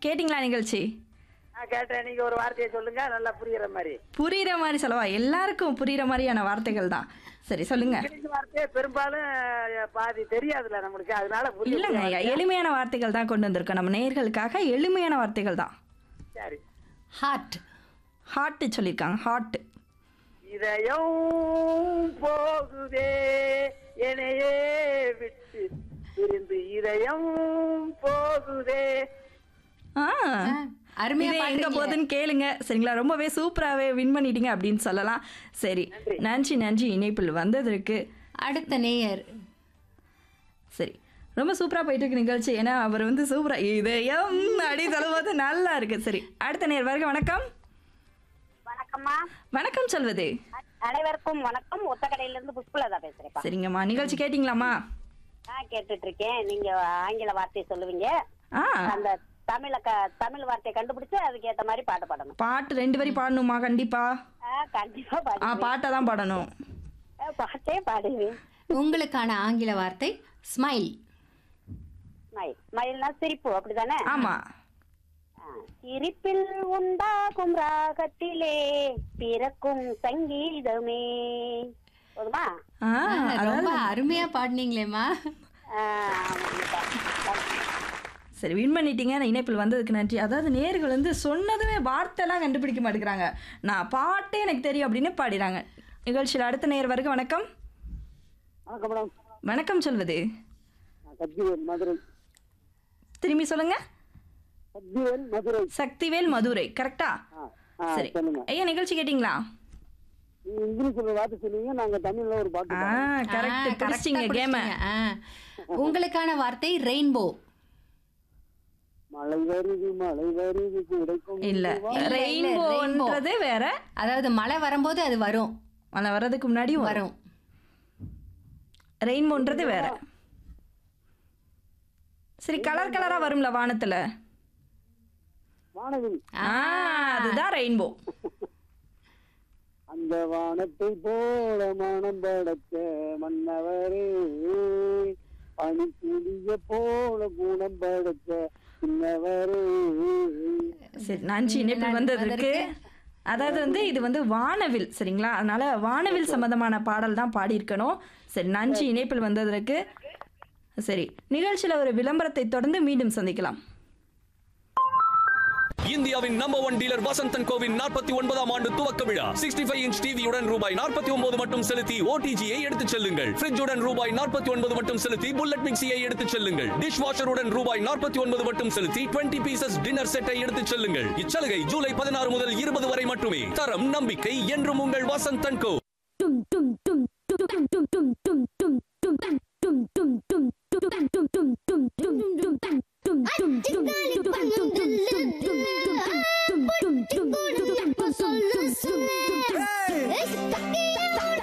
கேட்டிங்களா நிகழ்ச்சி நான் கேட்டேன் நீங்க ஒரு வார்த்தையை சொல்லுங்க நல்லா புரியுற மாதிரி புரியுற மாதிரி சொல்லவா எல்லாருக்கும் புரியுற மாதிரியான வார்த்தைகள் தான் சரி சொல்லுங்க இங்கிலீஷ் வார்த்தையே பெரும்பாலும் அஹ், பாதி தெரியாதுல்ல நம்மளுக்கு அதனால புரிய இல்லைங்க ஐயா எளிமையான வார்த்தைகள் தான் கொண்டு வந்திருக்கோம் நம்ம நேயர்களுக்காக எளிமையான வார்த்தைகள் தான் சரி ஹார்ட் ஹார்ட் சொல்லியிருக்காங்க ஹார்ட் இதயம் போகுதே என்னையே விட்டு பிரிந்து இதயம் போகுதே ஆ அருமையா இது எங்க பாடுறீங்க. போகுதுன்னு கேளுங்க சரிங்களா ரொம்பவே சூப்பராகவே வின் பண்ணிட்டீங்க அப்படின்னு சொல்லலாம் சரி நன்றி நன்றி இணைப்பில் வந்ததற்கு அடுத்த நேயர் சரி ரொம்ப சூப்பராக போயிட்டு இருக்கு நிகழ்ச்சி ஏன்னா அவர் வந்து சூப்பரா இதயம் அப்படி சொல்லும்போது நல்லா இருக்கு சரி அடுத்த நேர் வருக வணக்கம் வணக்கம்மா வணக்கம் சொல்வது அனைவருக்கும் வணக்கம் ஒத்தக்கடையில இருந்து புஷ்பலதா பேசுறேன்ப்பா சரிங்கம்மா நிகழ்ச்சி கேட்டிங்களாம்மா நான் கேட்டுட்டு இருக்கேன் நீங்க ஆங்கில வார்த்தையை சொல்லுவீங்க ஆ அந்த தமிழ க தமிழ் வார்த்தையை கண்டுபிடிச்சு அதுக்கு ஏத்த மாதிரி பாட்டு பாடணும் பாட்டு ரெண்டு வரி பாடணுமா கண்டிப்பா ஆ, கண்டிப்பா ஆ பாடுவேன் பாட்டை தான் பாடணும் ஆ, பாட்டே பாடுவேன் உங்களுக்கான ஆங்கில வார்த்தை ஸ்மைல் மயில் மயில்னா சிரிப்பு அப்படிதானே ஆமா ஆ, சிரிப்பில் உண்டாகும் ராகத்திலே பிறக்கும் சங்கீதமே போதுமா ஆ ரொம்ப அருமையா பாடுனீங்களேம்மா ஆ, ஆமாங்கப்பா. சரி வின் பண்ணிட்டீங்க நான் இணைப்பில் வந்ததுக்கு நன்றி அதாவது நேர்கள் வந்து சொன்னதுமே வார்த்தைலாம் கண்டுபிடிக்க மாட்டேங்கிறாங்க நான் பாட்டே எனக்கு தெரியும் அப்படின்னு பாடிறாங்க நிகழ்ச்சியில் அடுத்த நேர் வருக வணக்கம் வணக்கம் மேடம் வணக்கம் சொல்வது நான் சக்திவேல் மதுரை திரும்பி சொல்லுங்க சக்திவேல் மதுரை சக்திவேல் மதுரை கரெக்டா ஆ, ஆ, சரி சொல்லுங்க ஐயா நிகழ்ச்சி கேட்டிங்களா நீங்க இங்கிலீஷ்ல ஒரு வார்த்தை சொல்லுவீங்க நாங்க தமிழ்ல ஒரு பாட்டு ஆ பாடுவோம். ஆ, கரெக்ட் correct ஆ பிடிச்சிங்க கேம பிடிச்சிட்டீங்க. ஆ. உங்களுக்கான வார்த்தை ரெயின்போ மழை வருது மழை வருது கிடைக்கும் இல்ல இல்ல, ரெயின்போன்றது வேற அதாவது மழை வரும்போது அது வரும் மழை வர்றதுக்கு முன்னாடியும் வரும் வரும் ரெயின்போன்றது வேற சரி கலர் கலரா வரும்ல வானத்துல வானவில் ஆ அதுதான் ரெயின்போ அந்த வானத்தை போல மனம் படைத்த மன்னவரே பனித்துளிய போல குணம் படைத்த சின்னவரே சரி நன்றி இணைப்பில் வந்ததற்கு அதாவது வந்து இது வந்து வானவில் சரிங்களா அதனால வானவில் சம்பந்தமான பாடல் தான் பாடியிருக்கணும் சரி நன்றி இணைப்பில் வந்ததற்கு சரி நிகழ்ச்சியில் ஒரு விளம்பரத்தை தொடர்ந்து மீண்டும் சந்திக்கலாம் இந்தியாவின் நம்பர் ஒன் டீலர் வசந்தன் கோவின் நாற்பத்தி ஒன்பதாம் ஆண்டு துவக்க விழா சிக்ஸ்டி ஃபைவ் இன்ச் டிவியுடன் ரூபாய் நாற்பத்தி ஒன்பது மட்டும் செலுத்தி ஓடிஜியை எடுத்துச் செல்லுங்கள் ஃப்ரிட்ஜுடன் ரூபாய் நாற்பத்தி ஒன்பது மட்டும் செலுத்தி புல்லட் மிக்சியை எடுத்துச் செல்லுங்கள் டிஷ் வாஷருடன் ரூபாய் நாற்பத்தி ஒன்பது மட்டும் செலுத்தி டுவெண்ட்டி பீசஸ் டின்னர் செட்டை எடுத்துச் செல்லுங்கள் இச்சலுகை ஜூலை பதினாறு முதல் இருபது வரை மட்டுமே தரம் நம்பிக்கை என்றும் உங்கள் வசந்தன் கோ Hey!